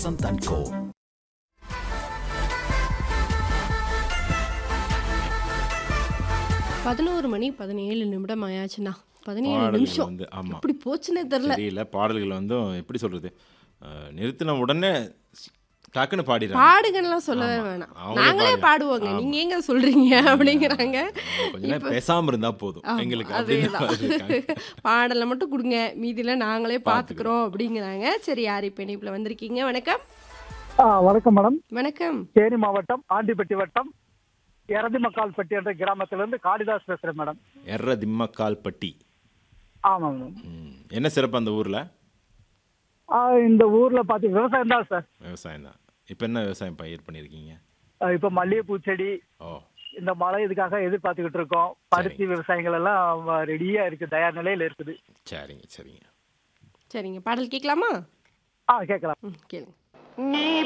Vasant and Co. பதினோரு மணி பதினேழு நிமிடம் ஆயாச்சுண்ணா பதினேழு பாடல்கள் நிமிஷம் வந்து ஆமா எப்படி போச்சுன்னே தெரில தெரியல பாடல்கள் வந்து எப்படி சொல்றது அஹ், நிறுத்தின உடனே ஸ்- டக்குன்னு பாடிடுறாங்க பாடுங்கலாம் சொல்லவே ஆமா. வேணாம் அவங்களே நாங்களே பாடுங்க. பாடுவோங்க ஆமா. நீங்க எங்க சொல்றீங்க அப்படிங்கிறாங்க கொஞ்ச நேரம் பேசாம இருந்தா போதும் ஆமா, எங்களுக்கு அப்படின்னு அதேதான். மாதிரி இருக்காங்க. பாடலை மட்டும் கொடுங்க மீதில நாங்களே பாத்துக்கிறோம் அப்படிங்கிறாங்க சரி யார் இப்ப இணைப்புல வந்திருக்கீங்க வணக்கம் ஆ, வணக்கம் மேடம் வணக்கம் தேனி மாவட்டம் ஆண்டிப்பட்டி வட்டம் எரதிமக்கால்பட்டி என்ற கிராமத்திலிருந்து காளிதாஸ் பேசுறேன் மேடம் எர்ர திம்மக்கால் பட்டி ஆமாம் மேடம் ம். என்ன சிறப்பு அந்த ஊர்ல ஆ, இந்த ஊர்ல பாத்தீங்க விவசாயம் தான் சார் விவசாயம் தான் இப்போ என்ன விவசாயம் பயிர் பண்ணியிருக்கீங்க ஆ, இப்ப மல்லிகைப்பூ செடி ஓ இந்த மழை இதுக்காக எதிர்பார்த்துக்கிட்டு இருக்கோம் பருத்தி விவசாயங்கள் எல்லாம் ரெடியா இருக்கு தயார் நிலையில இருக்குது சரிங்க சரிங்க சரிங்க பாடல் கேட்கலாமா ஆ கேட்கலாம் ம் கேளுங்க